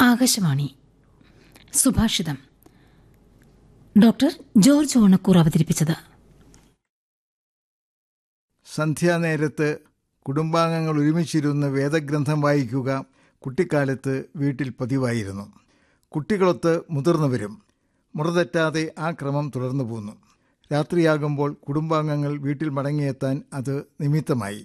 ആകാശവാണി സുഭാഷിതം doctor George Onakkoor അവതരിപ്പിച്ചത് സന്ധ്യാനേരത്ത് കുടുംബാംഗങ്ങൾ ഒരുമിച്ചിരുന്ന് വേദഗ്രന്ഥം വായിക്കുക കുട്ടിക്കാലത്ത് വീട്ടിൽ പതിവായിരുന്നു കുട്ടികളൊത്ത് മുതിർന്നവരും മുറതെറ്റാതെ ആ ക്രമം തുടർന്നു പോന്നു രാത്രിയാകുമ്പോൾ കുടുംബാംഗങ്ങൾ വീട്ടിൽ മടങ്ങിയെത്താൻ അത് നിമിത്തമായി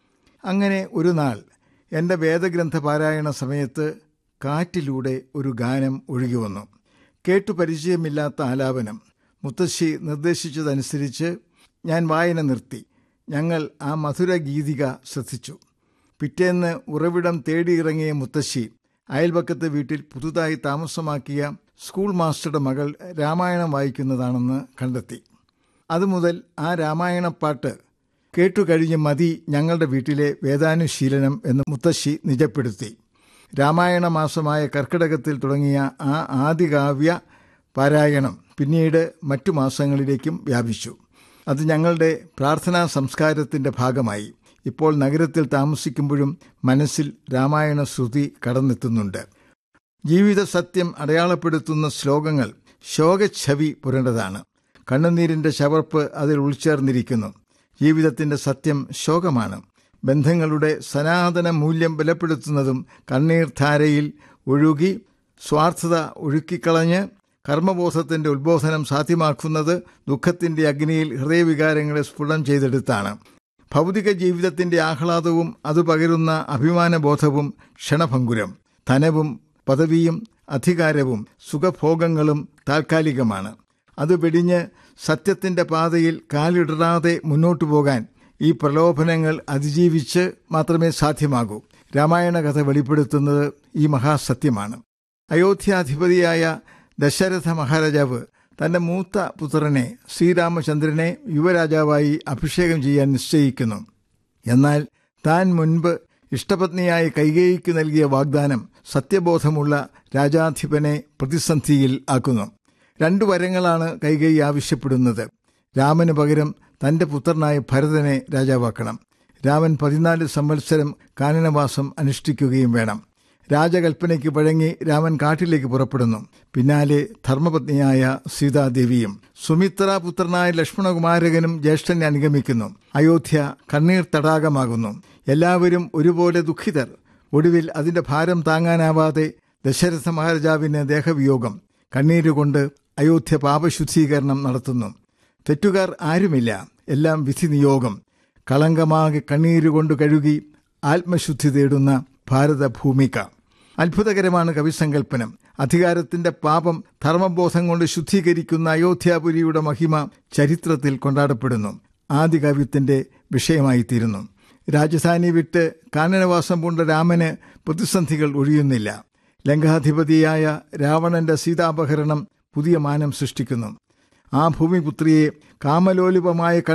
അങ്ങനെ ഒരു നാൾ എൻ്റെ വേദഗ്രന്ഥ പാരായണ സമയത്ത് കാറ്റിലൂടെ ഒരു ഗാനം ഒഴുകി വന്നു കേട്ടു പരിചയമില്ലാത്ത ആലാപനം മുത്തശ്ശി നിർദ്ദേശിച്ചതനുസരിച്ച് ഞാൻ വായന നിർത്തി ഞങ്ങൾ ആ മധുര ഗീതിക ശ്രദ്ധിച്ചു പിറ്റേന്ന് ഉറവിടം തേടിയിറങ്ങിയ മുത്തശ്ശി അയൽപക്കത്തെ വീട്ടിൽ പുതുതായി താമസമാക്കിയ സ്കൂൾ മാസ്റ്ററുടെ മകൾ രാമായണം വായിക്കുന്നതാണെന്ന് കണ്ടെത്തി അതുമുതൽ ആ രാമായണപ്പാട്ട് കേട്ടുകഴിഞ്ഞ് മതി ഞങ്ങളുടെ വീട്ടിലെ വേദാനുശീലനം എന്ന് മുത്തശ്ശി നിജപ്പെടുത്തി രാമായണ മാസമായ കർക്കിടകത്തിൽ തുടങ്ങിയ ആ ആദികാവ്യ പാരായണം പിന്നീട് മറ്റു മാസങ്ങളിലേക്കും വ്യാപിച്ചു അത് ഞങ്ങളുടെ പ്രാർത്ഥനാ സംസ്കാരത്തിൻ്റെ ഭാഗമായി ഇപ്പോൾ നഗരത്തിൽ താമസിക്കുമ്പോഴും മനസ്സിൽ രാമായണ ശ്രുതി കടന്നെത്തുന്നുണ്ട് ജീവിത സത്യം അടയാളപ്പെടുത്തുന്ന ശ്ലോകങ്ങൾ ശോകച്ഛവി പുരണ്ടതാണ് കണ്ണുനീരിൻ്റെ ചവർപ്പ് അതിൽ ഉൾച്ചേർന്നിരിക്കുന്നു ജീവിതത്തിൻ്റെ സത്യം ശോകമാണ് ബന്ധങ്ങളുടെ സനാതന മൂല്യം ബലപ്പെടുത്തുന്നതും കണ്ണീർധാരയിൽ ഒഴുകി സ്വാർത്ഥത ഒഴുക്കിക്കളഞ്ഞ് കർമ്മബോധത്തിൻ്റെ ഉത്ബോധനം സാധ്യമാക്കുന്നത് ദുഃഖത്തിൻ്റെ അഗ്നിയിൽ ഹൃദയവികാരങ്ങളെ സ്ഫുടം ചെയ്തെടുത്താണ് ഭൗതിക ജീവിതത്തിൻ്റെ ആഹ്ലാദവും അത് പകരുന്ന അഭിമാനബോധവും ക്ഷണഭങ്കുരം ധനവും പദവിയും അധികാരവും സുഖഭോഗങ്ങളും താൽക്കാലികമാണ് അത് വെടിഞ്ഞ് സത്യത്തിൻ്റെ പാതയിൽ കാലിടറാതെ മുന്നോട്ടു പോകാൻ ഈ പ്രലോഭനങ്ങൾ അതിജീവിച്ച് മാത്രമേ സാധ്യമാകൂ രാമായണ കഥ വെളിപ്പെടുത്തുന്നത് ഈ മഹാസത്യമാണ് അയോധ്യാധിപതിയായ ദശരഥ മഹാരാജാവ് തന്റെ മൂത്ത പുത്രനെ ശ്രീരാമചന്ദ്രനെ യുവരാജാവായി അഭിഷേകം ചെയ്യാൻ നിശ്ചയിക്കുന്നു എന്നാൽ താൻ മുൻപ് ഇഷ്ടപത്നിയായ കൈകേയിക്ക് നൽകിയ വാഗ്ദാനം സത്യബോധമുള്ള രാജാധിപനെ പ്രതിസന്ധിയിൽ ആക്കുന്നു രണ്ടു വരങ്ങളാണ് കൈകേയി ആവശ്യപ്പെടുന്നത് രാമന് പകരം തന്റെ പുത്രനായ ഭരതനെ രാജാവാക്കണം രാമൻ പതിനാല് സംവത്സരം കാനനവാസം അനുഷ്ഠിക്കുകയും വേണം രാജകൽപ്പനയ്ക്ക് വഴങ്ങി രാമൻ കാട്ടിലേക്ക് പുറപ്പെടുന്നു പിന്നാലെ ധർമ്മപത്നിയായ സീതാദേവിയും സുമിത്ര പുത്രനായ ലക്ഷ്മണകുമാരകനും ജ്യേഷ്ഠനെ അനുഗമിക്കുന്നു അയോധ്യ കണ്ണീർ തടാകമാകുന്നു എല്ലാവരും ഒരുപോലെ ദുഃഖിതർ ഒടുവിൽ അതിന്റെ ഭാരം താങ്ങാനാവാതെ ദശരഥ മഹാരാജാവിന് ദേഹവിയോഗം കണ്ണീരുകൊണ്ട് അയോധ്യ പാപശുദ്ധീകരണം നടത്തുന്നു തെറ്റുകാർ ആരുമില്ല എല്ലാം വിധി നിയോഗം കളങ്കമാകെ കണ്ണീരുകൊണ്ട് കഴുകി ആത്മശുദ്ധി തേടുന്ന ഭാരതഭൂമിക അത്ഭുതകരമാണ് കവിസങ്കല്പനം അധികാരത്തിന്റെ പാപം ധർമ്മബോധം കൊണ്ട് ശുദ്ധീകരിക്കുന്ന അയോധ്യാപുരിയുടെ മഹിമ ചരിത്രത്തിൽ കൊണ്ടാടപ്പെടുന്നു ആദികാവ്യത്തിന്റെ വിഷയമായിത്തീരുന്നു രാജധാനി വിട്ട് കാനനവാസം പൂണ്ട രാമന് പ്രതിസന്ധികൾ ഒഴിയുന്നില്ല ലങ്കാധിപതിയായ രാവണന്റെ സീതാപഹരണം പുതിയ മാനം സൃഷ്ടിക്കുന്നു ആ ഭൂമിപുത്രിയെ കാമലോലുപമായ